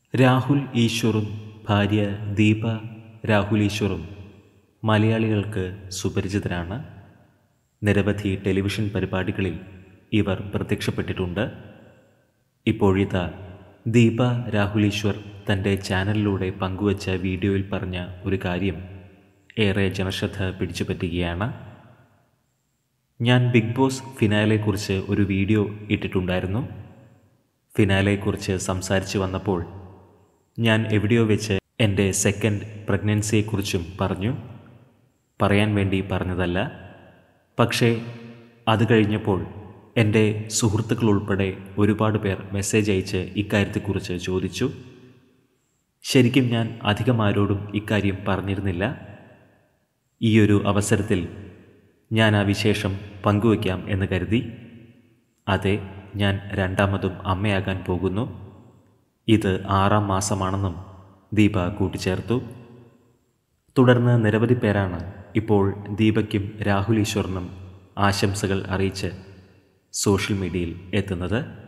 രാഹുൽ ഈശ്വറും ഭാര്യ ദീപ രാഹുൽ ഈശ്വറും മലയാളികൾക്ക് സുപരിചിതരാണ് നിരവധി ടെലിവിഷൻ പരിപാടികളിൽ ഇവർ പ്രത്യക്ഷപ്പെട്ടിട്ടുണ്ട് ഇപ്പോഴിതാ ദീപ രാഹുൽ ഈശ്വർ തൻ്റെ ചാനലിലൂടെ പങ്കുവച്ച വീഡിയോയിൽ പറഞ്ഞ ഒരു കാര്യം ഏറെ ജനശ്രദ്ധ പിടിച്ചുപറ്റുകയാണ് ഞാൻ ബിഗ് ബോസ് ഫിനാലെക്കുറിച്ച് ഒരു വീഡിയോ ഇട്ടിട്ടുണ്ടായിരുന്നു ഫിനാലെക്കുറിച്ച് സംസാരിച്ചു വന്നപ്പോൾ ഞാൻ എവിടെയോ വെച്ച് എൻ്റെ സെക്കൻഡ് പ്രഗ്നൻസിയെക്കുറിച്ചും പറഞ്ഞു പറയാൻ വേണ്ടി പറഞ്ഞതല്ല പക്ഷേ അത് കഴിഞ്ഞപ്പോൾ എൻ്റെ സുഹൃത്തുക്കൾ ഉൾപ്പെടെ ഒരുപാട് പേർ മെസ്സേജ് അയച്ച് ഇക്കാര്യത്തെക്കുറിച്ച് ചോദിച്ചു ശരിക്കും ഞാൻ അധികം ആരോടും ഇക്കാര്യം പറഞ്ഞിരുന്നില്ല ഈയൊരു അവസരത്തിൽ ഞാൻ ആ വിശേഷം പങ്കുവയ്ക്കാം എന്ന് കരുതി അതെ ഞാൻ രണ്ടാമതും അമ്മയാകാൻ പോകുന്നു ഇത് ആറാം മാസമാണെന്നും ദീപ കൂട്ടിച്ചേർത്തു തുടർന്ന് നിരവധി പേരാണ് ഇപ്പോൾ ദീപയ്ക്കും രാഹുൽ ഈശ്വറിനും ആശംസകൾ അറിയിച്ച് സോഷ്യൽ മീഡിയയിൽ എത്തുന്നത്